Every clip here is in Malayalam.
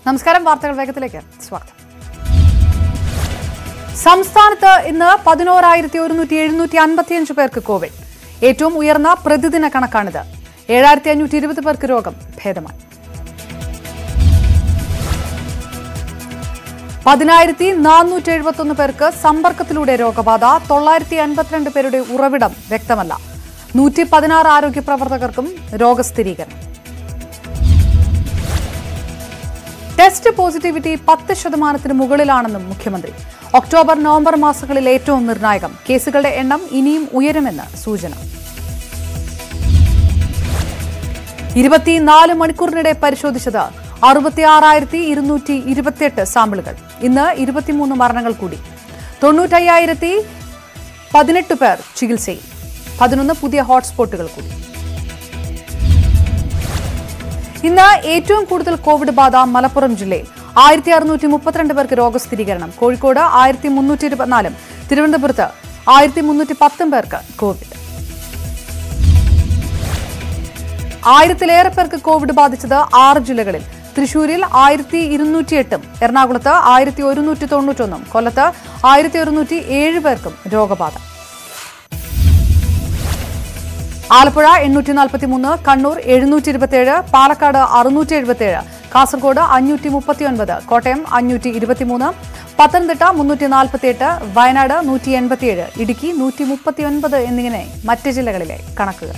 നമസ്കാരം വാർത്തകൾ വേഗത്തിലേക്ക് സ്വാഗതം സംസ്ഥാനത്ത് ഇന്ന് പതിനോരായിരത്തി ഒരുന്നൂറ്റി എഴുന്നൂറ്റി അൻപത്തിയഞ്ച് പേർക്ക് കോവിഡ് ഏറ്റവും ഉയർന്ന പ്രതിദിന കണക്കാണിത് ഏഴായിരത്തി അഞ്ഞൂറ്റി ഇരുപത് പേർക്ക് രോഗം ഭേദമായി പതിനായിരത്തി നാനൂറ്റി എഴുപത്തൊന്ന് പേർക്ക് സമ്പർക്കത്തിലൂടെ രോഗബാധ തൊള്ളായിരത്തി അൻപത്തിരണ്ട് പേരുടെ ഉറവിടം വ്യക്തമല്ല നൂറ്റി പതിനാറ് ആരോഗ്യ പ്രവർത്തകർക്കും രോഗസ്ഥിരീകരണം ടെസ്റ്റ് പോസിറ്റിവിറ്റി പത്ത് ശതമാനത്തിന് മുകളിലാണെന്നും മുഖ്യമന്ത്രി ഒക്ടോബർ നവംബർ മാസങ്ങളിൽ ഏറ്റവും നിർണായകം കേസുകളുടെ എണ്ണം ഇനിയും ഉയരുമെന്ന് സൂചന ഇരുപത്തിനാല് മണിക്കൂറിനിടെ പരിശോധിച്ചത് അറുപത്തിയാറായിരത്തി ഇരുന്നൂറ്റി ഇരുപത്തിയെട്ട് സാമ്പിളുകൾ ഇന്ന് ഇരുപത്തിമൂന്ന് മരണങ്ങൾ കൂടി തൊണ്ണൂറ്റയ്യായിരത്തി പതിനെട്ട് പേർ ചികിത്സയിൽ പതിനൊന്ന് പുതിയ ഹോട്ട്സ്പോട്ടുകൾ കൂടി ഇന്ന് ഏറ്റവും കൂടുതൽ കോവിഡ് ബാധ മലപ്പുറം ജില്ലയിൽ ആയിരത്തി അറുന്നൂറ്റി മുപ്പത്തിരണ്ട് പേർക്ക് രോഗസ്ഥിരീകരണം കോഴിക്കോട് ആയിരത്തി മുന്നൂറ്റി ഇരുപത്തിനാലും തിരുവനന്തപുരത്ത് ആയിരത്തി മുന്നൂറ്റി പത്തും പേർക്ക് കോവിഡ് ആയിരത്തിലേറെ പേർക്ക് കോവിഡ് ബാധിച്ചത് ആറ് ജില്ലകളിൽ തൃശൂരിൽ ആയിരത്തി ഇരുന്നൂറ്റിയെട്ടും എറണാകുളത്ത് ആയിരത്തി ഒരുന്നൂറ്റി തൊണ്ണൂറ്റൊന്നും കൊല്ലത്ത് ആയിരത്തി ഒരുന്നൂറ്റി ഏഴ് പേർക്കും രോഗബാധ ആലപ്പുഴ എണ്ണൂറ്റി നാൽപ്പത്തി മൂന്ന് കണ്ണൂർ എഴുന്നൂറ്റി ഇരുപത്തിയേഴ് പാലക്കാട് അറുന്നൂറ്റി എഴുപത്തിയേഴ് കാസർഗോഡ് അഞ്ഞൂറ്റി മുപ്പത്തിയൊൻപത് കോട്ടയം അഞ്ഞൂറ്റി ഇരുപത്തിമൂന്ന് പത്തനംതിട്ട മുന്നൂറ്റി നാൽപ്പത്തിയെട്ട് വയനാട് നൂറ്റി എൺപത്തിയേഴ് ഇടുക്കി നൂറ്റി മുപ്പത്തിയൊൻപത് എന്നിങ്ങനെ മറ്റ് ജില്ലകളിലെ കണക്കുകൾ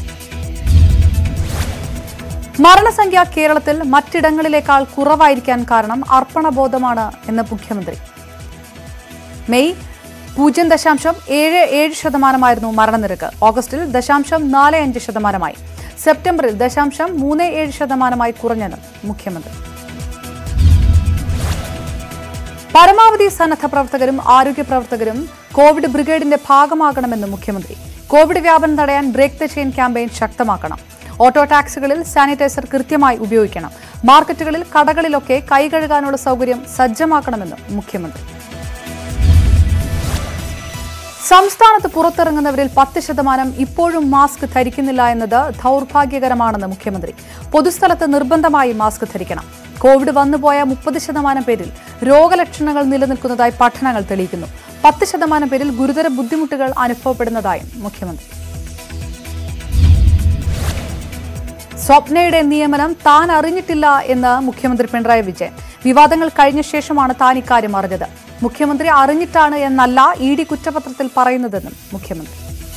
മരണസംഖ്യ കേരളത്തിൽ മറ്റിടങ്ങളിലേക്കാൾ കുറവായിരിക്കാൻ കാരണം അർപ്പണബോധമാണ് എന്ന് മുഖ്യമന്ത്രി മെയ് പൂജ്യം ദശാംശം ഏഴ് ഏഴ് ശതമാനമായിരുന്നു മരണനിരക്ക് ഓഗസ്റ്റിൽ ദശാംശം നാല് അഞ്ച് ശതമാനമായി സെപ്റ്റംബറിൽ ദശാംശം മൂന്ന് ഏഴ് ശതമാനമായി കുറഞ്ഞെന്നും മുഖ്യമന്ത്രി പരമാവധി സന്നദ്ധ പ്രവർത്തകരും ആരോഗ്യ പ്രവർത്തകരും കോവിഡ് ബ്രിഗേഡിന്റെ ഭാഗമാകണമെന്ന് മുഖ്യമന്ത്രി കോവിഡ് വ്യാപനം തടയാൻ ബ്രേക്ക് ദ ചെയിൻ ക്യാമ്പയിൻ ശക്തമാക്കണം ഓട്ടോ ടാക്സികളിൽ സാനിറ്റൈസർ കൃത്യമായി ഉപയോഗിക്കണം മാർക്കറ്റുകളിൽ കടകളിലൊക്കെ കൈ കഴുകാനുള്ള സൗകര്യം സജ്ജമാക്കണമെന്നും മുഖ്യമന്ത്രി സംസ്ഥാനത്ത് പുറത്തിറങ്ങുന്നവരിൽ പത്ത് ശതമാനം ഇപ്പോഴും മാസ്ക് ധരിക്കുന്നില്ല എന്നത് ദൗർഭാഗ്യകരമാണെന്ന് മുഖ്യമന്ത്രി പൊതുസ്ഥലത്ത് നിർബന്ധമായി മാസ്ക് ധരിക്കണം കോവിഡ് വന്നുപോയ മുപ്പത് ശതമാനം പേരിൽ രോഗലക്ഷണങ്ങൾ നിലനിൽക്കുന്നതായി പഠനങ്ങൾ തെളിയിക്കുന്നു പത്ത് ശതമാനം പേരിൽ ഗുരുതര ബുദ്ധിമുട്ടുകൾ അനുഭവപ്പെടുന്നതായും മുഖ്യമന്ത്രി സ്വപ്നയുടെ നിയമനം താൻ അറിഞ്ഞിട്ടില്ല എന്ന് മുഖ്യമന്ത്രി പിണറായി വിജയൻ വിവാദങ്ങൾ കഴിഞ്ഞ ശേഷമാണ് താൻ ഇക്കാര്യം അറിഞ്ഞത് മുഖ്യമന്ത്രി അറിഞ്ഞിട്ടാണ് എന്നല്ല ഇ ഡി കുറ്റപത്രത്തിൽ പറയുന്നതെന്നും മുഖ്യമന്ത്രി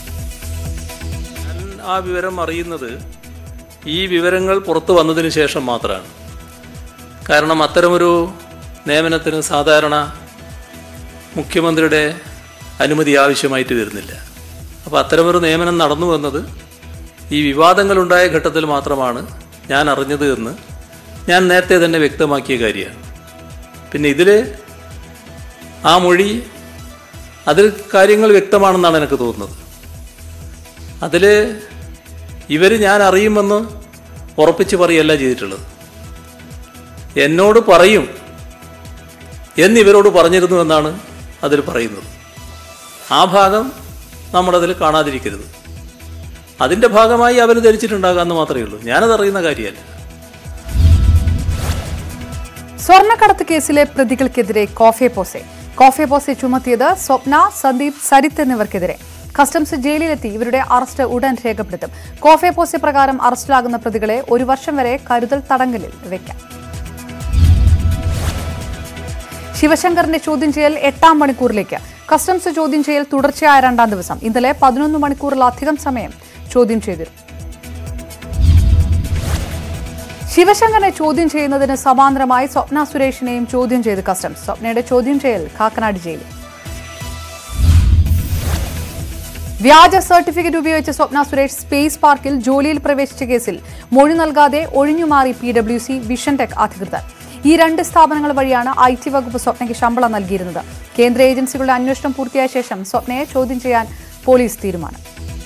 ഞാൻ ആ വിവരം അറിയുന്നത് ഈ വിവരങ്ങൾ പുറത്തു വന്നതിന് ശേഷം മാത്രമാണ് കാരണം അത്തരമൊരു നിയമനത്തിന് സാധാരണ മുഖ്യമന്ത്രിയുടെ അനുമതി ആവശ്യമായിട്ട് വരുന്നില്ല അപ്പോൾ അത്തരമൊരു നിയമനം നടന്നു വന്നത് ഈ വിവാദങ്ങളുണ്ടായ ഘട്ടത്തിൽ മാത്രമാണ് ഞാൻ അറിഞ്ഞത് എന്ന് ഞാൻ നേരത്തെ തന്നെ വ്യക്തമാക്കിയ കാര്യമാണ് പിന്നെ ഇതിൽ ആ മൊഴി അതിൽ കാര്യങ്ങൾ വ്യക്തമാണെന്നാണ് എനിക്ക് തോന്നുന്നത് അതിൽ ഇവർ ഞാൻ അറിയുമെന്ന് ഉറപ്പിച്ച് പറയല്ല ചെയ്തിട്ടുള്ളത് എന്നോട് പറയും എന്നിവരോട് പറഞ്ഞിരുന്നു എന്നാണ് അതിൽ പറയുന്നത് ആ ഭാഗം നമ്മളതിൽ കാണാതിരിക്കരുത് അതിൻ്റെ ഭാഗമായി അവർ ധരിച്ചിട്ടുണ്ടാകാമെന്ന് മാത്രമേ ഉള്ളൂ ഞാനത് അറിയുന്ന കാര്യമല്ല സ്വർണ്ണക്കടത്ത് കേസിലെ പ്രതികൾക്കെതിരെ കോഫെ പോസെ കോഫെ പോസെ ചുമത്തിയത് സ്വപ്ന സന്ദീപ് സരിത്ത് എന്നിവർക്കെതിരെ കസ്റ്റംസ് ജയിലിലെത്തി ഇവരുടെ അറസ്റ്റ് ഉടൻ രേഖപ്പെടുത്തും കോഫെ പോസെ പ്രകാരം അറസ്റ്റിലാകുന്ന പ്രതികളെ ഒരു വർഷം വരെ കരുതൽ തടങ്കലിൽ വയ്ക്കാം ശിവശങ്കറിന്റെ ചോദ്യം ചെയ്യൽ എട്ടാം മണിക്കൂറിലേക്ക് കസ്റ്റംസ് ചോദ്യം ചെയ്യൽ തുടർച്ചയായ രണ്ടാം ദിവസം ഇന്നലെ പതിനൊന്ന് മണിക്കൂറിലധികം സമയം ചോദ്യം ചെയ്തിരുന്നു ശിവശങ്കറിനെ ചോദ്യം ചെയ്യുന്നതിന് സമാന്തരമായി സ്വപ്ന സുരേഷിനെയും ചോദ്യം ചെയ്ത് കസ്റ്റംസ് സ്വപ്നയുടെ ചോദ്യം ചെയ്യൽ കാക്കനാട് ജയിലിൽ വ്യാജ സർട്ടിഫിക്കറ്റ് ഉപയോഗിച്ച് സ്വപ്ന സുരേഷ് സ്പേസ് പാർക്കിൽ ജോലിയിൽ പ്രവേശിച്ച കേസിൽ മൊഴി നൽകാതെ ഒഴിഞ്ഞുമാറി P W C Vision Tech അധികൃതർ ഈ രണ്ട് സ്ഥാപനങ്ങൾ വഴിയാണ് ഐ ടി വകുപ്പ് സ്വപ്നയ്ക്ക് ശമ്പളം നൽകിയിരുന്നത് കേന്ദ്ര ഏജൻസികളുടെ അന്വേഷണം പൂർത്തിയായ ശേഷം സ്വപ്നയെ ചോദ്യം ചെയ്യാൻ പോലീസ് തീരുമാനം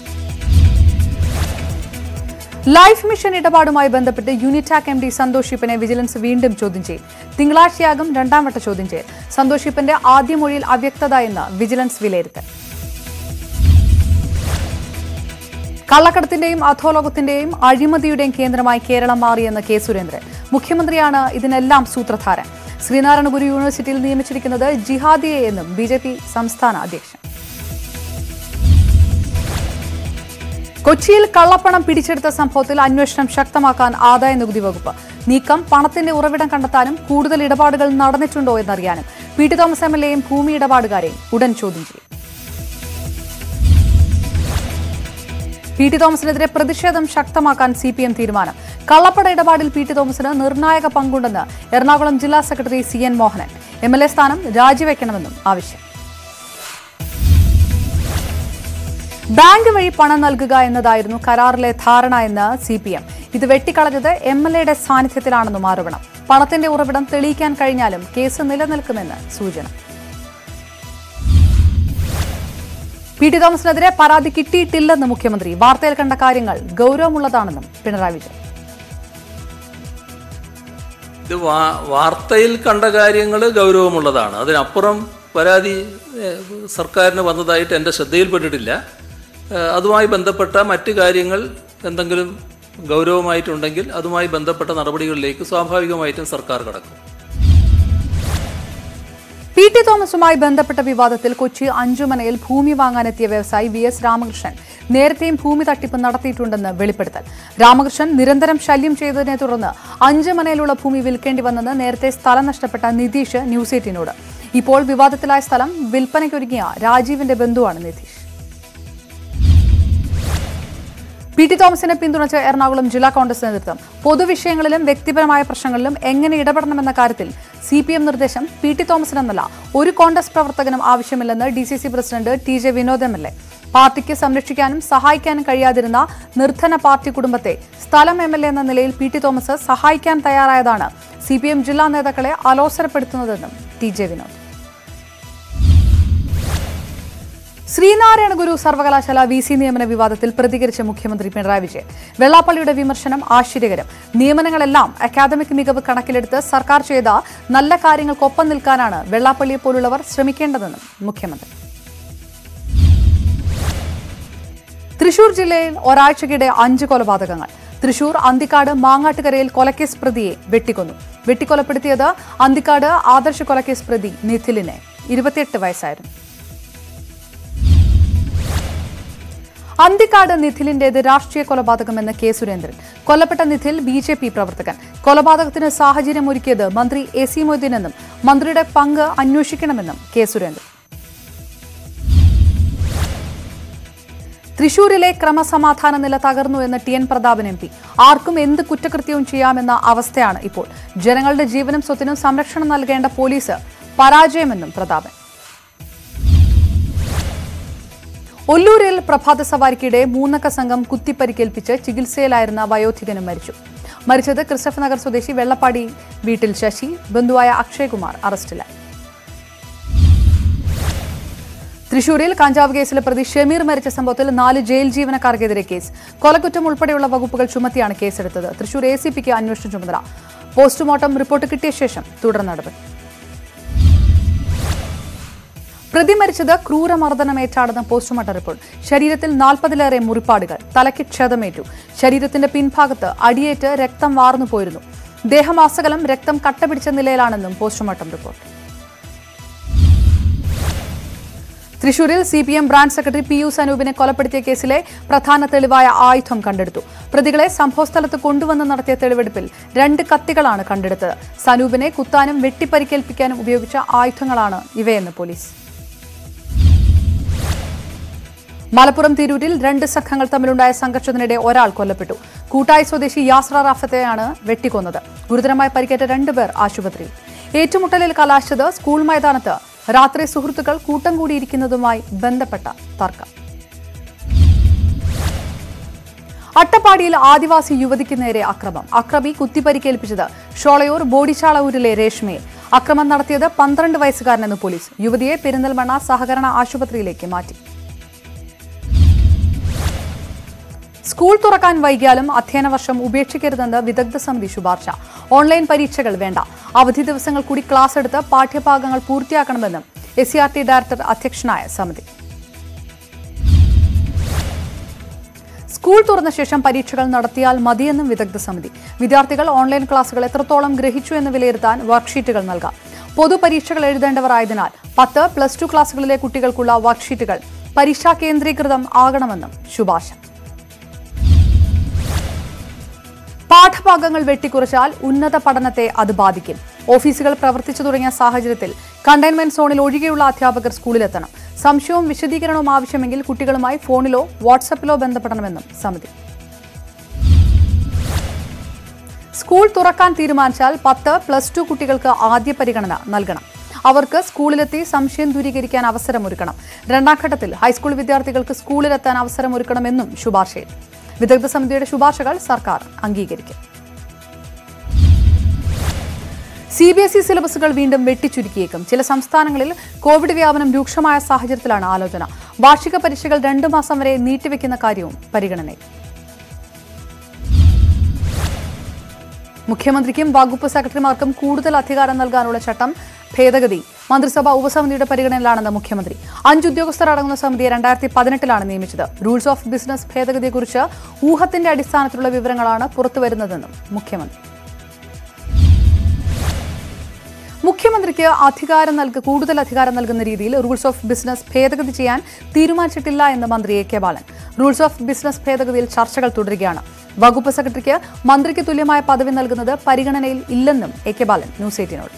ലൈഫ് മിഷൻ ഇടപാടുമായി ബന്ധപ്പെട്ട് യൂണിറ്റാക് എം ഡി സന്തോഷ് ഷിപ്പിനെ വിജിലൻസ് വീണ്ടും ചോദ്യം ചെയ്യും തിങ്കളാഴ്ചയാകും രണ്ടാം വട്ട ചോദ്യം ചെയ്യൽ സന്തോഷ് ഷിപ്പിന്റെ ആദ്യ മൊഴിയിൽ അവ്യക്തത എന്ന് വിജിലൻസ് വിലയിരുത്തൽ കള്ളക്കടത്തിന്റെയും അധോലോകത്തിന്റെയും അഴിമതിയുടെയും കേന്ദ്രമായി കേരളം മാറിയെന്ന് കെ സുരേന്ദ്രൻ മുഖ്യമന്ത്രിയാണ് ഇതിനെല്ലാം സൂത്രധാരൻ ശ്രീനാരായണ ഗുരു യൂണിവേഴ്സിറ്റിയിൽ നിയമിച്ചിരിക്കുന്നത് ജിഹാദിയെ എന്നും ബി ജെ പി സംസ്ഥാന അധ്യക്ഷൻ കൊച്ചിയിൽ കള്ളപ്പണം പിടിച്ചെടുത്ത സംഭവത്തിൽ അന്വേഷണം ശക്തമാക്കാൻ ആദായ നികുതി വകുപ്പ് നീക്കം പണത്തിന്റെ ഉറവിടം കണ്ടെത്താനും കൂടുതൽ ഇടപാടുകൾ നടന്നിട്ടുണ്ടോ എന്നറിയാനും P T Thomas M L എയും ഭൂമി ഇടപാടുകാരെയും ഉടൻ ചോദ്യം ചെയ്യും പി ടി തോമസിനെതിരെ പ്രതിഷേധം ശക്തമാക്കാൻ സി പി എം തീരുമാനം കള്ളപ്പണ ഇടപാടിൽ പി ടി തോമസിന് നിർണായക പങ്കുണ്ടെന്ന് എറണാകുളം ജില്ലാ secretary C N Mohanan M L A സ്ഥാനം രാജിവെക്കണമെന്നും ആവശ്യം ബാങ്ക് വഴി പണം നൽകുക എന്നതായിരുന്നു കരാറിലെ ധാരണ എന്ന് സി പി എം ഇത് വെട്ടിക്കളഞ്ഞത് എം എൽ എയുടെ സാന്നിധ്യത്തിലാണെന്നും ആരോപണം പണത്തിന്റെ ഉറവിടം തെളിയിക്കാൻ കഴിഞ്ഞാലും കേസ് നിലനിൽക്കുമെന്ന് സൂചന പി ടി തോമസിനെതിരെ പരാതി കിട്ടിയിട്ടില്ലെന്ന് മുഖ്യമന്ത്രി വാർത്തയിൽ കണ്ട കാര്യങ്ങൾ ഗൗരവമുള്ളതാണെന്നും പിണറായി വിജയൻ ഇത് വാ- വാർത്തയിൽ കണ്ട കാര്യങ്ങൾ ഗൗരവമുള്ളതാണ് അതിനപ്പുറം പരാതി ഏഹ്, സർക്കാരിന് വന്നതായിട്ട് എൻ്റെ ശ്രദ്ധയിൽപ്പെട്ടിട്ടില്ല ഏഹ്, അതുമായി ബന്ധപ്പെട്ട മറ്റ് കാര്യങ്ങൾ എന്തെങ്കിലും ഗൗരവമായിട്ടുണ്ടെങ്കിൽ അതുമായി ബന്ധപ്പെട്ട നടപടികളിലേക്ക് സ്വാഭാവികമായിട്ടും സർക്കാർ കടക്കും പി ടി തോമസുമായി ബന്ധപ്പെട്ട വിവാദത്തിൽ കൊച്ചി അഞ്ചുമനയിൽ ഭൂമി വാങ്ങാനെത്തിയ വ്യവസായി വി എസ് രാമകൃഷ്ണൻ നേരത്തെയും ഭൂമി തട്ടിപ്പ് നടത്തിയിട്ടുണ്ടെന്ന് വെളിപ്പെടുത്തൽ രാമകൃഷ്ണൻ നിരന്തരം ശല്യം ചെയ്തതിനെ തുടർന്ന് അഞ്ചുമനയിലുള്ള ഭൂമി വിൽക്കേണ്ടി വന്നെന്ന് നേരത്തെ സ്ഥലം നഷ്ടപ്പെട്ട നിതീഷ് ന്യൂസ് എയ്റ്റീനോട് ഇപ്പോൾ വിവാദത്തിലായ സ്ഥലം വിൽപ്പനയ്ക്കൊരുങ്ങിയ രാജീവിന്റെ ബന്ധുവാണ് നിതീഷ് പി ടി തോമസിനെ പിന്തുണച്ച് എറണാകുളം ജില്ലാ കോൺഗ്രസ് നേതൃത്വം പൊതുവിഷയങ്ങളിലും വ്യക്തിപരമായ പ്രശ്നങ്ങളിലും എങ്ങനെ ഇടപെടണമെന്ന കാര്യത്തിൽ സി പി എം നിർദ്ദേശം പി ടി തോമസിനെന്നല്ല ഒരു കോൺഗ്രസ് പ്രവർത്തകനും ആവശ്യമില്ലെന്ന് D C C president T J Vinod M L A പാർട്ടിക്ക് സംരക്ഷിക്കാനും സഹായിക്കാനും കഴിയാതിരുന്ന നിർധന പാർട്ടി കുടുംബത്തെ സ്ഥലം എം എൽ എ എന്ന നിലയിൽ പി ടി തോമസ് സഹായിക്കാൻ തയ്യാറായതാണ് സി പി എം ജില്ലാ നേതാക്കളെ അലോസരപ്പെടുത്തുന്നതെന്നും ടി ജെ വിനോദ് ശ്രീനാരായണ ഗുരു സർവകലാശാല വി സി നിയമന വിവാദത്തിൽ പ്രതികരിച്ച മുഖ്യമന്ത്രി പിണറായി വിജയൻ വെള്ളാപ്പള്ളിയുടെ വിമർശനം ആശ്ചര്യകരം നിയമനങ്ങളെല്ലാം അക്കാദമിക് മികവ് കണക്കിലെടുത്ത് സർക്കാർ ചെയ്ത നല്ല കാര്യങ്ങൾക്കൊപ്പം നിൽക്കാനാണ് വെള്ളാപ്പള്ളിയെ പോലുള്ളവർ ശ്രമിക്കേണ്ടതെന്നും മുഖ്യമന്ത്രി തൃശൂർ ജില്ലയിൽ ഒരാഴ്ചക്കിടെ അഞ്ച് കൊലപാതകങ്ങൾ തൃശൂർ അന്തിക്കാട് മാങ്ങാട്ടുകരയിൽ കൊലക്കേസ് പ്രതിയെ വെട്ടിക്കൊന്നു വെട്ടിക്കൊലപ്പെടുത്തിയത് അന്തിക്കാട് ആദർശ കൊലക്കേസ് പ്രതി നിഥിലിനെ ഇരുപത്തിയെട്ട് വയസ്സായിരുന്നു അന്തിക്കാട് നിഥിലിന്റേത് രാഷ്ട്രീയ കൊലപാതകമെന്ന് കെ സുരേന്ദ്രൻ കൊല്ലപ്പെട്ട നിഥിൽ ബി ജെ പി പ്രവർത്തകൻ കൊലപാതകത്തിന് സാഹചര്യമൊരുക്കിയത് മന്ത്രി എ സി മൊയ്തീനെന്നും മന്ത്രിയുടെ പങ്ക് അന്വേഷിക്കണമെന്നും കെ സുരേന്ദ്രൻ തൃശൂരിലെ ക്രമസമാധാന നില തകർന്നു എന്ന് T N Prathapan M P ആർക്കും എന്ത് കുറ്റകൃത്യവും ചെയ്യാമെന്ന അവസ്ഥയാണ് ഇപ്പോൾ ജനങ്ങളുടെ ജീവനും സ്വത്തിനും സംരക്ഷണം നൽകേണ്ട പോലീസ് പരാജയമെന്നും പ്രതാപൻ ഒല്ലൂരിൽ പ്രഭാത സവാരിക്കിടെ മൂന്നക്ക സംഘം കുത്തിപ്പരിക്കേൽപ്പിച്ച് ചികിത്സയിലായിരുന്ന വയോധികനും മരിച്ചു മരിച്ചത് ക്രിസ്റ്റഫ് നഗർ സ്വദേശി വെള്ളപ്പാടി വീട്ടിൽ ശശി ബന്ധുവായ അക്ഷയ്കുമാർ അറസ്റ്റിലായി തൃശൂരിൽ കഞ്ചാവ് കേസിലെ പ്രതി ഷമീർ മരിച്ച സംഭവത്തിൽ നാല് ജയിൽ ജീവനക്കാർക്കെതിരെ കേസ് കൊലക്കുറ്റം ഉൾപ്പെടെയുള്ള വകുപ്പുകൾ ചുമത്തിയാണ് കേസെടുത്തത് തൃശൂർ എ സി പിക്ക് അന്വേഷണം ചുമതല പോസ്റ്റ്മോർട്ടം റിപ്പോർട്ട് കിട്ടിയ ശേഷം തുടർ നടപടി പ്രതി മരിച്ചത് ക്രൂരമർദ്ദനമേറ്റാണെന്ന് പോസ്റ്റ്മോർട്ടം റിപ്പോർട്ട് ശരീരത്തിൽ നാൽപ്പതിലേറെ മുറിപ്പാടുകൾ തലയ്ക്ക് ക്ഷതമേറ്റു ശരീരത്തിന്റെ പിൻഭാഗത്ത് അടിയേറ്റ് രക്തം വാർന്നു പോയിരുന്നു ദേഹമാസകലം രക്തം കട്ടപിടിച്ച നിലയിലാണെന്നും പോസ്റ്റ്മോർട്ടം റിപ്പോർട്ട് തൃശൂരിൽ C P M branch secretary P U സനൂപിനെ കൊലപ്പെടുത്തിയ കേസിലെ പ്രധാന തെളിവായ ആയുധം കണ്ടെടുത്തു പ്രതികളെ സംഭവസ്ഥലത്ത് കൊണ്ടുവന്ന് നടത്തിയ തെളിവെടുപ്പിൽ രണ്ട് കത്തികളാണ് കണ്ടെടുത്തത് സനൂപിനെ കുത്താനും വെട്ടിപ്പരിക്കേൽപ്പിക്കാനും ഉപയോഗിച്ച ആയുധങ്ങളാണ് ഇവയെന്ന് പോലീസ് മലപ്പുറം തിരൂരിൽ രണ്ട് സംഘങ്ങൾ തമ്മിലുണ്ടായ സംഘർഷത്തിനിടെ ഒരാൾ കൊല്ലപ്പെട്ടു കൂട്ടായി സ്വദേശി യാസ്ര റാഫത്തെയാണ് വെട്ടിക്കൊന്നത് ഗുരുതരമായി പരിക്കേറ്റ രണ്ടുപേർ ആശുപത്രിയിൽ ഏറ്റുമുട്ടലിൽ കലാശിച്ചത് സ്കൂൾ മൈതാനത്ത് രാത്രി സുഹൃത്തുക്കൾ കൂട്ടം കൂടിയിരിക്കുന്നതുമായി ബന്ധപ്പെട്ട തർക്കം അട്ടപ്പാടിയിൽ ആദിവാസി യുവതിക്ക് നേരെ അക്രമം അക്രമി കുത്തിപ്പരിക്കേൽപ്പിച്ചത് ഷോളയൂർ ബോഡിച്ചാളൂരിലെ രേഷ്മയെ അക്രമം നടത്തിയത് പന്ത്രണ്ട് വയസ്സുകാരനെന്ന് പോലീസ് യുവതിയെ പെരിന്തൽമണ്ണ സഹകരണ ആശുപത്രിയിലേക്ക് മാറ്റി സ്കൂൾ തുറക്കാൻ വൈകിയാലും അധ്യയന വർഷം ഉപേക്ഷിക്കരുതെന്ന് വിദഗ്ധ സമിതി ശുപാർശ ഓൺലൈൻ പരീക്ഷകൾ വേണ്ട അവധി ദിവസങ്ങൾ കൂടി ക്ലാസ് എടുത്ത് പാഠ്യഭാഗങ്ങൾ പൂർത്തിയാക്കണമെന്നും S C R T director അധ്യക്ഷനായ സമിതി സ്കൂൾ തുറന്ന ശേഷം പരീക്ഷകൾ നടത്തിയാൽ മതിയെന്നും വിദഗ്ധ സമിതി വിദ്യാർത്ഥികൾ ഓൺലൈൻ ക്ലാസുകൾ എത്രത്തോളം ഗ്രഹിച്ചു എന്ന് വിലയിരുത്താൻ വർക്ക്ഷീറ്റുകൾ നൽകാം പൊതുപരീക്ഷകൾ എഴുതേണ്ടവർ ആയതിനാൽ പത്ത് പ്ലസ് ടു ക്ലാസുകളിലെ കുട്ടികൾക്കുള്ള വർക്ക്ഷീറ്റുകൾ പരീക്ഷാ കേന്ദ്രീകൃതം ആകണമെന്നും ശുപാർശ പാഠഭാഗങ്ങൾ വെട്ടിക്കുറച്ചാൽ ഉന്നത പഠനത്തെ അത് ബാധിക്കും ഓഫീസുകൾ പ്രവർത്തിച്ചു തുടങ്ങിയ സാഹചര്യത്തിൽ കണ്ടെയ്ൻമെന്റ് സോണിൽ ഒഴികെയുള്ള അധ്യാപകർ സ്കൂളിലെത്തണം സംശയവും വിശദീകരണവും ആവശ്യമെങ്കിൽ കുട്ടികളുമായി ഫോണിലോ വാട്സപ്പിലോ ബന്ധപ്പെടണമെന്നും സമിതി സ്കൂൾ തുറക്കാൻ തീരുമാനിച്ചാൽ പത്ത് പ്ലസ് ടു കുട്ടികൾക്ക് ആദ്യ പരിഗണന നൽകണം അവർക്ക് സ്കൂളിലെത്തി സംശയം ദൂരീകരിക്കാൻ അവസരമൊരുക്കണം രണ്ടാം ഘട്ടത്തിൽ ഹൈസ്കൂൾ വിദ്യാർത്ഥികൾക്ക് സ്കൂളിലെത്താൻ അവസരമൊരുക്കണമെന്നും ശുപാർശയിൽ വിദഗ്ധ സമിതിയുടെ ശുപാർശകൾ സർക്കാർ അംഗീകരിക്കും സി ബി എസ് ഇ സിലബസുകൾ വീണ്ടും വെട്ടിച്ചുരുക്കിയേക്കും ചില സംസ്ഥാനങ്ങളിൽ കോവിഡ് വ്യാപനം രൂക്ഷമായ സാഹചര്യത്തിലാണ് ആലോചന വാർഷിക പരീക്ഷകൾ രണ്ടു മാസം വരെ നീട്ടിവെക്കുന്ന കാര്യവും പരിഗണനയിൽ മുഖ്യമന്ത്രിക്കും വകുപ്പ് സെക്രട്ടറിമാർക്കും കൂടുതൽ അധികാരം നൽകാനുള്ള ചട്ടം ഭേദഗതി മന്ത്രിസഭാ ഉപസമിതിയുടെ പരിഗണനയിലാണെന്ന് മുഖ്യമന്ത്രി അഞ്ച് ഉദ്യോഗസ്ഥർ അടങ്ങുന്ന സമിതിയെ രണ്ടായിരത്തി പതിനെട്ടിലാണ് നിയമിച്ചത് റൂൾസ് ഓഫ് ബിസിനസ് ഭേദഗതിയെക്കുറിച്ച് ഊഹത്തിന്റെ അടിസ്ഥാനത്തിലുള്ള വിവരങ്ങളാണ് പുറത്തുവരുന്നതെന്നും മുഖ്യമന്ത്രി മുഖ്യമന്ത്രിക്ക് അധികാരം നൽക കൂടുതൽ അധികാരം നൽകുന്ന രീതിയിൽ റൂൾസ് ഓഫ് ബിസിനസ് ഭേദഗതി ചെയ്യാൻ തീരുമാനിച്ചിട്ടില്ല എന്ന് മന്ത്രി A K Balan rules of business ഭേദഗതിയിൽ ചർച്ചകൾ തുടരുകയാണ് വകുപ്പ് സെക്രട്ടറിക്ക് മന്ത്രിക്ക് തുല്യമായ പദവി നൽകുന്നത് പരിഗണനയിൽ ഇല്ലെന്നും എ കെ ബാലൻ ന്യൂസ് എയ്റ്റീനോട്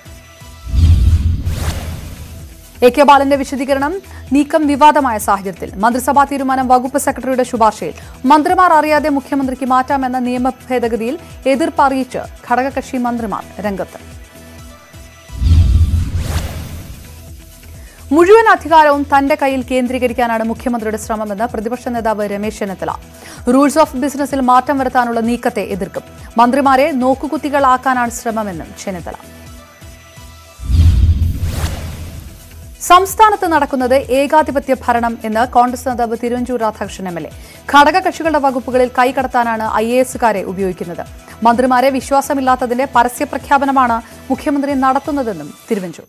എ കെ ബാലന്റെ വിശദീകരണം നീക്കം വിവാദമായ സാഹചര്യത്തിൽ മന്ത്രിസഭാ തീരുമാനം വകുപ്പ് സെക്രട്ടറിയുടെ ശുപാർശയിൽ മന്ത്രിമാർ അറിയാതെ മുഖ്യമന്ത്രിക്ക് മാറ്റാമെന്ന നിയമ ഭേദഗതിയിൽ എതിർപ്പ് അറിയിച്ച് ഘടകകക്ഷി മന്ത്രിമാർ രംഗത്ത് മുഴുവൻ അധികാരവും തന്റെ കയ്യിൽ കേന്ദ്രീകരിക്കാനാണ് മുഖ്യമന്ത്രിയുടെ ശ്രമമെന്ന് പ്രതിപക്ഷ നേതാവ് രമേശ് ചെന്നിത്തല റൂൾസ് ഓഫ് ബിസിനസിൽ മാറ്റം വരുത്താനുള്ള നീക്കത്തെ എതിർക്കും മന്ത്രിമാരെ നോക്കുകുത്തികളാക്കാനാണ് ശ്രമമെന്നും ചെന്നിത്തല സംസ്ഥാനത്ത് നടക്കുന്നത് ഏകാധിപത്യ ഭരണം എന്ന് കോൺഗ്രസ് നേതാവ് Thiruvanchoor Radhakrishnan M L A ഘടകകക്ഷികളുടെ വകുപ്പുകളിൽ കൈകടത്താനാണ് ഐ എ എസുകാരെ ഉപയോഗിക്കുന്നത് മന്ത്രിമാരെ വിശ്വാസമില്ലാത്തതിന്റെ പരസ്യ പ്രഖ്യാപനമാണ് മുഖ്യമന്ത്രി നടത്തുന്നതെന്നും തിരുവഞ്ചൂർ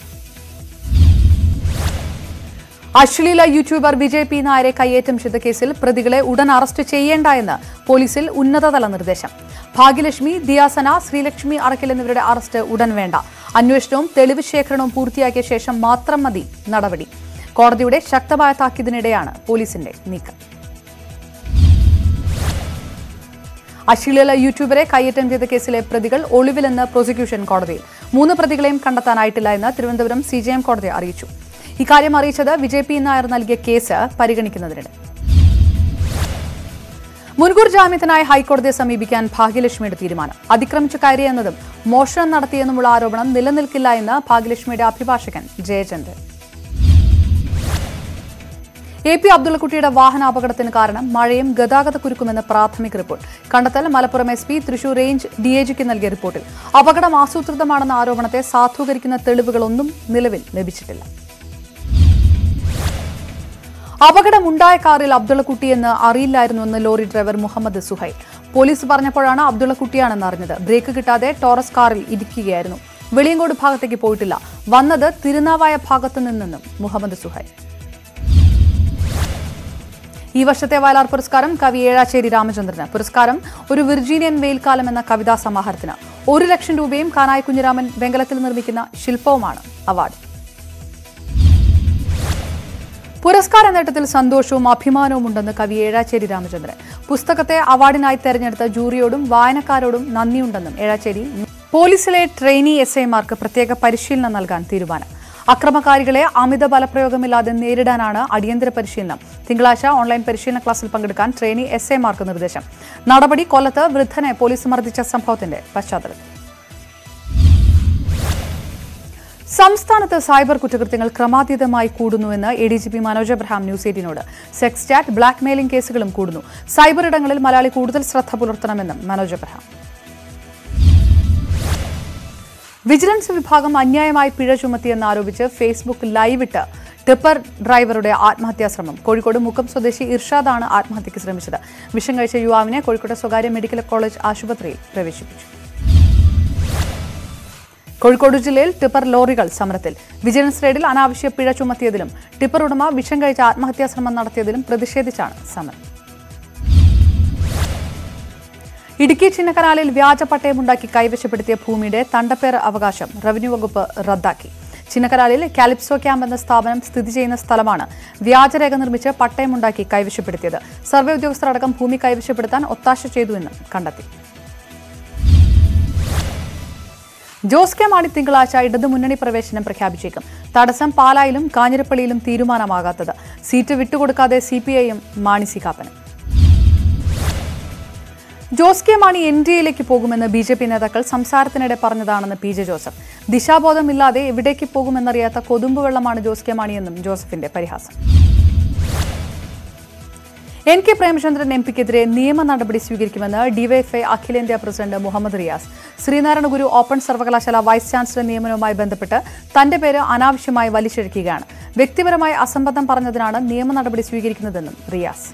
അശ്ലീല യൂട്യൂബർ വിജയ് പി നായരെ കയ്യേറ്റം ചെയ്ത കേസിൽ പ്രതികളെ ഉടൻ അറസ്റ്റ് ചെയ്യേണ്ട എന്ന് പോലീസിൽ ഉന്നതതല നിർദ്ദേശം ഭാഗ്യലക്ഷ്മി ദിയാസന ശ്രീലക്ഷ്മി അറക്കൽ എന്നിവരുടെ അറസ്റ്റ് ഉടൻ വേണ്ട അന്വേഷണവും തെളിവ് ശേഖരണവും പൂർത്തിയാക്കിയ ശേഷം മാത്രം മതി നടപടി കോടതിയുടെ ശക്തമായ താക്കീതിനിടെയാണ് പോലീസിന്റെ നീക്കം അശ്ലീല യൂട്യൂബറെ കയ്യേറ്റം ചെയ്ത കേസിലെ പ്രതികൾ ഒളിവിലെന്ന് പ്രോസിക്യൂഷൻ കോടതിയിൽ മൂന്ന് പ്രതികളെയും കണ്ടെത്താനായിട്ടില്ല എന്ന് തിരുവനന്തപുരം സി ജെ എം കോടതി അറിയിച്ചു ഇക്കാര്യം അറിയിച്ചത് വിജയ് പി നായർ നൽകിയ കേസ് പരിഗണിക്കുന്നതിനിടെ മുൻകൂർ ജാമ്യത്തിനായി ഹൈക്കോടതിയെ സമീപിക്കാൻ ഭാഗ്യലക്ഷ്മിയുടെ തീരുമാനം അതിക്രമിച്ചു കയറിയെന്നതും മോഷണം നടത്തിയെന്നുമുള്ള ആരോപണം നിലനിൽക്കില്ല എന്ന് ഭാഗ്യലക്ഷ്മിയുടെ അഭിഭാഷകൻ ജയചന്ദ്രൻ എ പി അബ്ദുള്ളക്കുട്ടിയുടെ വാഹനാപകടത്തിന് കാരണം മഴയും ഗതാഗത കുരുക്കുമെന്ന് പ്രാഥമിക റിപ്പോർട്ട് കണ്ടെത്തൽ Malappuram S P Thrissur range ഡിഐജിക്ക് നൽകിയ റിപ്പോർട്ടിൽ അപകടം ആസൂത്രിതമാണെന്ന ആരോപണത്തെ സാധൂകരിക്കുന്ന തെളിവുകളൊന്നും നിലവിൽ ലഭിച്ചിട്ടില്ല അപകടമുണ്ടായ കാറിൽ അബ്ദുള്ളക്കുട്ടിയെന്ന് അറിയില്ലായിരുന്നുവെന്ന് lorry driver Muhammad Suhail police പറഞ്ഞപ്പോഴാണ് അബ്ദുള്ളക്കുട്ടിയാണെന്ന് അറിഞ്ഞത് ബ്രേക്ക് കിട്ടാതെ ടോറസ് കാറിൽ ഇരിക്കുകയായിരുന്നു വെളിയങ്കോട് ഭാഗത്തേക്ക് പോയിട്ടില്ല വന്നത് തിരുനാവായ ഭാഗത്തു നിന്നെന്നും മുഹമ്മദ് സുഹൈൽ ഈ വർഷത്തെ വയലാർ പുരസ്കാരം കവി ഏഴാച്ചേരി രാമചന്ദ്രന് പുരസ്കാരം ഒരു വിർജീനിയൻ വെയിൽക്കാലം എന്ന കവിതാ സമാഹാരത്തിന് ഒരു ലക്ഷം രൂപയും കാനായി കുഞ്ഞിരാമൻ വെങ്കലത്തിൽ നിർമ്മിക്കുന്ന ശില്പവുമാണ് അവാർഡ് പുരസ്കാര നേട്ടത്തിൽ സന്തോഷവും അഭിമാനവും ഉണ്ടെന്ന് കവി ഏഴാച്ചേരി രാമചന്ദ്രൻ പുസ്തകത്തെ അവാർഡിനായി തെരഞ്ഞെടുത്ത ജൂറിയോടും വായനക്കാരോടും നന്ദിയുണ്ടെന്നും ഏഴാച്ചേരി പോലീസിലെ ട്രെയിനി എസ് ഐമാർക്ക് പ്രത്യേക പരിശീലനം നൽകാൻ തീരുമാനം അക്രമകാരികളെ അമിത ബലപ്രയോഗമില്ലാതെ നേരിടാനാണ് അടിയന്തര പരിശീലനം തിങ്കളാഴ്ച ഓൺലൈൻ പരിശീലന ക്ലാസ്സിൽ പങ്കെടുക്കാൻ ട്രെയിനി എസ് ഐമാർക്ക് നിർദ്ദേശം നടപടി കൊല്ലത്ത് വൃദ്ധനെ പോലീസ് മർദ്ദിച്ച സംഭവത്തിന്റെ പശ്ചാത്തലത്തിൽ സംസ്ഥാനത്ത് സൈബർ കുറ്റകൃത്യങ്ങൾ ക്രമാതീതമായി കൂടുന്നുവെന്ന് A D G P Manoj Abraham news എയ്റ്റീനോട് സെക്സ് ചാറ്റ് ബ്ലാക്ക് മെയിലിംഗ് കേസുകളും കൂടുന്നു സൈബർ ഇടങ്ങളിൽ മലയാളി കൂടുതൽ ശ്രദ്ധ പുലർത്തണമെന്നും മനോജ് എബ്രഹാം വിജിലൻസ് വിഭാഗം അന്യായമായി പിഴ ചുമത്തിയെന്ന് ആരോപിച്ച് ഫേസ്ബുക്ക് ലൈവിട്ട് ടിപ്പർ ഡ്രൈവറുടെ ആത്മഹത്യാ ശ്രമം കോഴിക്കോട് മുക്കം സ്വദേശി ഇർഷാദാണ് ആത്മഹത്യയ്ക്ക് ശ്രമിച്ചത് വിഷം കഴിച്ച യുവാവിനെ കോഴിക്കോട് സ്വകാര്യ മെഡിക്കൽ കോളേജ് ആശുപത്രിയിൽ പ്രവേശിപ്പിച്ചു കോഴിക്കോട് ജില്ലയിൽ ടിപ്പർ ലോറികൾ സമരത്തിൽ വിജിലൻസ് റെയ്ഡിൽ അനാവശ്യ പിഴ ചുമത്തിയതിലും ടിപ്പർ ഉടമ വിഷം കഴിച്ച ആത്മഹത്യാ ശ്രമം നടത്തിയതിലും പ്രതിഷേധിച്ചാണ് സമരം ഇടുക്കി ചിന്നക്കനാലിൽ വ്യാജ പട്ടയമുണ്ടാക്കി കൈവശപ്പെടുത്തിയ ഭൂമിയുടെ തണ്ടപ്പേർ അവകാശം റവന്യൂ വകുപ്പ് റദ്ദാക്കി ചിന്നക്കനാലിൽ കാലിപ്സോ ക്യാമ്പ് എന്ന സ്ഥാപനം സ്ഥിതി ചെയ്യുന്ന സ്ഥലമാണ് വ്യാജരേഖ നിർമ്മിച്ച് പട്ടയമുണ്ടാക്കി കൈവശപ്പെടുത്തിയത് സർവേ ഉദ്യോഗസ്ഥരടക്കം ഭൂമി കൈവശപ്പെടുത്താൻ ഒത്താശ ചെയ്തുവെന്നും കണ്ടെത്തി ജോസ് കെ മാണി തിങ്കളാഴ്ച ഇടതുമുന്നണി പ്രവേശനം പ്രഖ്യാപിച്ചേക്കും തടസ്സം പാലായിലും കാഞ്ഞിരപ്പള്ളിയിലും തീരുമാനമാകാത്തത് സീറ്റ് വിട്ടുകൊടുക്കാതെ സി പി ഐയും മാണി സി കാപ്പനും Jose K Mani N D എയിലേക്ക് പോകുമെന്ന് ബി ജെ പി നേതാക്കൾ സംസാരത്തിനിടെ പറഞ്ഞതാണെന്ന് പി ജെ ജോസഫ് ദിശാബോധമില്ലാതെ എവിടേക്ക് പോകുമെന്നറിയാത്ത കൊതുമ്പ് വെള്ളമാണ് ജോസ് കെ മാണിയെന്നും ജോസഫിന്റെ പരിഹാസം എൻ കെ പ്രേമചന്ദ്രൻ എം പിക്കെതിരെ നിയമ നടപടി സ്വീകരിക്കുമെന്ന് ഡിവൈഎഫ്ഐ അഖിലേന്ത്യാ പ്രസിഡന്റ് മുഹമ്മദ് റിയാസ് ശ്രീനാരായണ ഗുരു ഓപ്പൺ സർവകലാശാല വൈസ് ചാൻസലർ നിയമനവുമായി ബന്ധപ്പെട്ട് തന്റെ പേര് അനാവശ്യമായി വലിച്ചിഴക്കുകയാണ് വ്യക്തിപരമായി അസംബന്ധം പറഞ്ഞതിനാണ് നിയമ നടപടി സ്വീകരിക്കുന്നതെന്നും റിയാസ്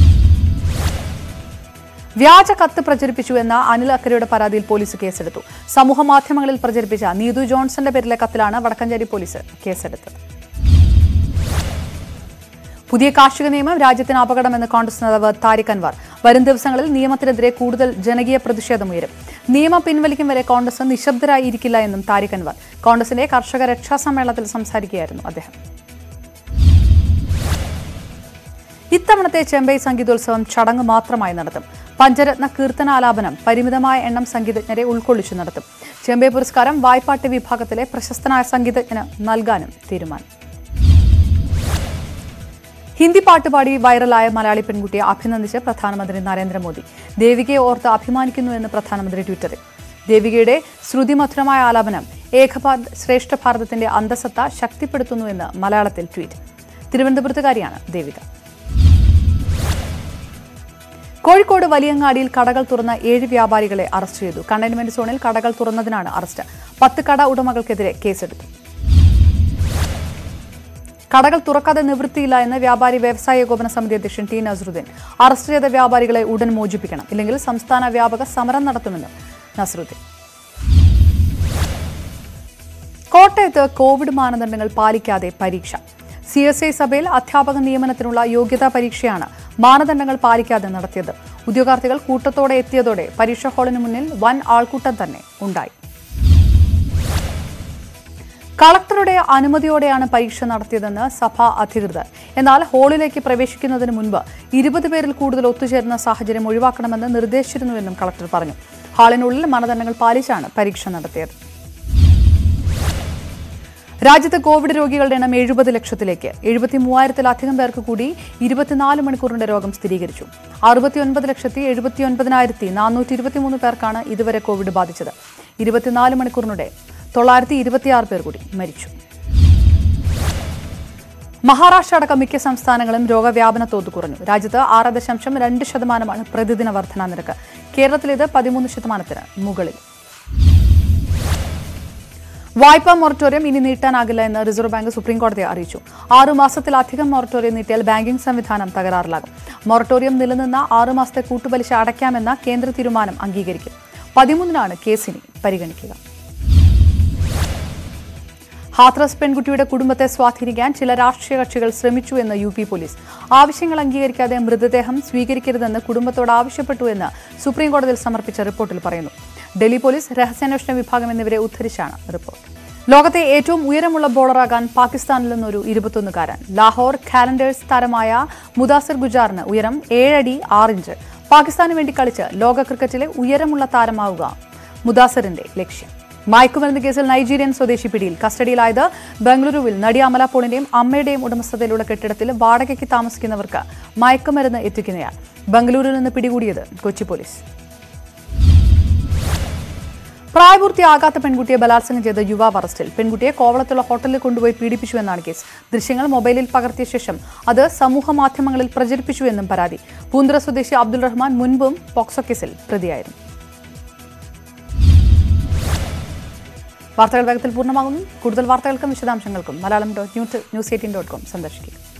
വ്യാജ കത്ത് പ്രചരിപ്പിച്ചു എന്ന അനിൽ അക്കരയുടെ പരാതിയിൽ പോലീസ് കേസെടുത്തു സമൂഹ മാധ്യമങ്ങളിൽ പ്രചരിപ്പിച്ച നീതു ജോൺസന്റെ പേരിലെ കത്തിലാണ് വടക്കഞ്ചേരി പോലീസ് കേസെടുത്തത് പുതിയ കാർഷിക നിയമം രാജ്യത്തിന് അപകടമെന്ന് കോൺഗ്രസ് നേതാവ് താരിഖ് അൻവർ വരും ദിവസങ്ങളിൽ നിയമത്തിനെതിരെ കൂടുതൽ ജനകീയ പ്രതിഷേധമുയരും നിയമം പിൻവലിക്കും വരെ കോൺഗ്രസ് നിശബ്ദരായിരിക്കില്ല എന്നും താരിഖ് അൻവർ കോൺഗ്രസിന്റെ കർഷക രക്ഷാ സമ്മേളനത്തിൽ സംസാരിക്കുകയായിരുന്നു അദ്ദേഹം ഇത്തവണത്തെ ചെമ്പൈ സംഗീതോത്സവം ചടങ്ങ് മാത്രമായി നടത്തും പഞ്ചരത്ന കീർത്തനാലാപനം പരിമിതമായ എണ്ണം സംഗീതജ്ഞരെ ഉൾക്കൊള്ളിച്ചു നടത്തും ചെമ്പൈ പുരസ്കാരം വായ്പാട്ട് വിഭാഗത്തിലെ പ്രശസ്തനായ സംഗീതജ്ഞന് നൽകാനും തീരുമാനം ഹിന്ദി പാട്ടുപാടി വൈറലായ മലയാളി പെൺകുട്ടിയെ അഭിനന്ദിച്ച് പ്രധാനമന്ത്രി നരേന്ദ്രമോദി ദേവികയെ ഓർത്ത് അഭിമാനിക്കുന്നുവെന്ന് പ്രധാനമന്ത്രി ട്വിറ്ററിൽ ദേവികയുടെ ശ്രുതിമധുരമായ ആലാപനം ഏകഭാരത് ശ്രേഷ്ഠ ഭാരതത്തിന്റെ അന്തസത്ത ശക്തിപ്പെടുത്തുന്നുവെന്ന് മലയാളത്തിൽ ട്വീറ്റ് തിരുവനന്തപുരത്തുകാരിയാണ് ദേവിക കോഴിക്കോട് വലിയങ്ങാടിയിൽ കടകൾ തുറന്ന ഏഴ് വ്യാപാരികളെ അറസ്റ്റ് ചെയ്തു കണ്ടെയ്ൻമെന്റ് സോണിൽ കടകൾ തുറന്നതിനാണ് അറസ്റ്റ് പത്ത് കട ഉടമകൾക്കെതിരെ കേസെടുത്തു കടകൾ തുറക്കാതെ നിവൃത്തിയില്ല എന്ന് വ്യാപാരി വ്യവസായ ഏകോപന സമിതി അധ്യക്ഷൻ ടി നസറുദ്ദീൻ അറസ്റ്റ് ചെയ്ത വ്യാപാരികളെ ഉടൻ മോചിപ്പിക്കണം ഇല്ലെങ്കിൽ സംസ്ഥാന വ്യാപക സമരം നടത്തുമെന്ന് നസറുദ്ദീൻ കോട്ടയത്ത് കോവിഡ് മാനദണ്ഡങ്ങൾ പാലിക്കാതെ പരീക്ഷ സി എസ് ഐ സഭയിൽ അധ്യാപക നിയമനത്തിനുള്ള യോഗ്യതാ പരീക്ഷയാണ് മാനദണ്ഡങ്ങൾ പാലിക്കാതെ നടത്തിയത് ഉദ്യോഗാർത്ഥികൾ കൂട്ടത്തോടെ എത്തിയതോടെ പരീക്ഷാ ഹാളിന് മുന്നിൽ വൻ ആൾക്കൂട്ടം തന്നെ ഉണ്ടായി കളക്ടറുടെ അനുമതിയോടെയാണ് പരീക്ഷ നടത്തിയതെന്ന് സഭാ അധികൃതർ എന്നാൽ ഹാളിലേക്ക് പ്രവേശിക്കുന്നതിന് മുൻപ് ഇരുപത് പേരിൽ കൂടുതൽ ഒത്തുചേരുന്ന സാഹചര്യം ഒഴിവാക്കണമെന്ന് നിർദ്ദേശിച്ചിരുന്നുവെന്നും കളക്ടർ പറഞ്ഞു ഹാളിനുള്ളിൽ മാനദണ്ഡങ്ങൾ പാലിച്ചാണ് പരീക്ഷ നടത്തിയത് രാജ്യത്ത് കോവിഡ് രോഗികളുടെ എണ്ണം എഴുപത് ലക്ഷത്തിലേക്ക് എഴുപത്തി മൂവായിരത്തിലധികം പേർക്ക് കൂടി ഇരുപത്തിനാല് മണിക്കൂറിന്റെ രോഗം സ്ഥിരീകരിച്ചു അറുപത്തിയൊൻപത് ലക്ഷത്തി എഴുപത്തിയൊൻപതിനായിരത്തി നാനൂറ്റി ഇരുപത്തിമൂന്ന് പേർക്കാണ് ഇതുവരെ കോവിഡ് ബാധിച്ചത് ഇരുപത്തിനാല് മണിക്കൂറിനിടെ തൊള്ളായിരത്തി ഇരുപത്തിയാറ് പേർ കൂടി മരിച്ചു മഹാരാഷ്ട്ര അടക്കം മിക്ക സംസ്ഥാനങ്ങളും രോഗവ്യാപന തോത് കുറഞ്ഞു രാജ്യത്ത് ആറ് ദശാംശം രണ്ട് ശതമാനമാണ് പ്രതിദിന വർധനാ നിരക്ക് കേരളത്തിൽ ഇത് പതിമൂന്ന് ശതമാനത്തിന് മുകളിൽ വായ്പാ മൊറട്ടോറിയം ഇനി നീട്ടാനാകില്ല എന്ന് റിസർവ് ബാങ്ക് സുപ്രീം കോടതിയെ അറിയിച്ചു ആറു മാസത്തിലധികം മൊറട്ടോറിയം നീട്ടിയാൽ ബാങ്കിംഗ് സംവിധാനം തകരാറിലാകും മൊറട്ടോറിയം നിലനിന്ന ആറു മാസത്തെ കൂട്ടുപലിശ അടയ്ക്കാമെന്ന കേന്ദ്ര തീരുമാനം അംഗീകരിക്കും പതിമൂന്നിനാണ് കേസിനെ പരിഗണിക്കുക ഹാത്രസ് പെൺകുട്ടിയുടെ കുടുംബത്തെ സ്വാധീനിക്കാൻ ചില രാഷ്ട്രീയ കക്ഷികൾ ശ്രമിച്ചു എന്ന് യു പി പോലീസ് ആവശ്യങ്ങൾ അംഗീകരിക്കാതെ മൃതദേഹം സ്വീകരിക്കരുതെന്ന് കുടുംബത്തോട് ആവശ്യപ്പെട്ടു എന്ന് സുപ്രീം കോടതിയിൽ സമർപ്പിച്ച റിപ്പോർട്ടിൽ പറയുന്നു ഡൽഹി പോലീസ് രഹസ്യാന്വേഷണ വിഭാഗം എന്നിവരെ ഉദ്ധരിച്ചാണ് റിപ്പോർട്ട് ലോകത്തെ ഏറ്റവും ഉയരമുള്ള ബോളറാകാൻ പാകിസ്ഥാനിൽ നിന്നൊരു ഇരുപത്തൊന്നുകാരൻ ലാഹോർ കാലണ്ടേഴ്സ് താരമായ മുദാസിർ ഗുജാറിന് ഉയരം ഏഴടി ആറിഞ്ച് പാകിസ്ഥാന് വേണ്ടി കളിച്ച് ലോക ക്രിക്കറ്റിലെ ഉയരമുള്ള താരമാവുക മുദാസിറിന്റെ ലക്ഷ്യം മയക്കുമരുന്ന് കേസിൽ നൈജീരിയൻ സ്വദേശി പിടിയിൽ കസ്റ്റഡിയിലായത് ബംഗളൂരുവിൽ നടി അമല പോളിന്റെയും അമ്മയുടെയും ഉടമസ്ഥതയിലുള്ള കെട്ടിടത്തിൽ വാടകയ്ക്ക് താമസിക്കുന്നവർക്ക് മയക്കുമരുന്ന് എത്തിക്കുന്നയാൾ ബംഗളൂരുവിൽ നിന്ന് പിടികൂടിയത് കൊച്ചി പോലീസ് പ്രായപൂർത്തിയാകാത്ത പെൺകുട്ടിയെ ബലാത്സംഗം ചെയ്ത യുവാവ് അറസ്റ്റിൽ പെൺകുട്ടിയെ കോവളത്തുള്ള ഹോട്ടലിൽ കൊണ്ടുപോയി പീഡിപ്പിച്ചു എന്നാണ് കേസ് ദൃശ്യങ്ങൾ മൊബൈലിൽ പകർത്തിയ ശേഷം അത് സമൂഹ മാധ്യമങ്ങളിൽ പ്രചരിപ്പിച്ചു എന്നും പരാതി പൂന്തുറ സ്വദേശി അബ്ദുൾ റഹ്മാൻ മുൻപും പോക്സോ കേസിൽ പ്രതിയായിരുന്നു വാർത്തകൾ വേഗത്തിൽ പൂർണ്ണമാകുന്നു കൂടുതൽ വാർത്തകൾക്കും വിശദാംശങ്ങൾക്കും Malayalam dot news eighteen dot com സന്ദർശിക്കുക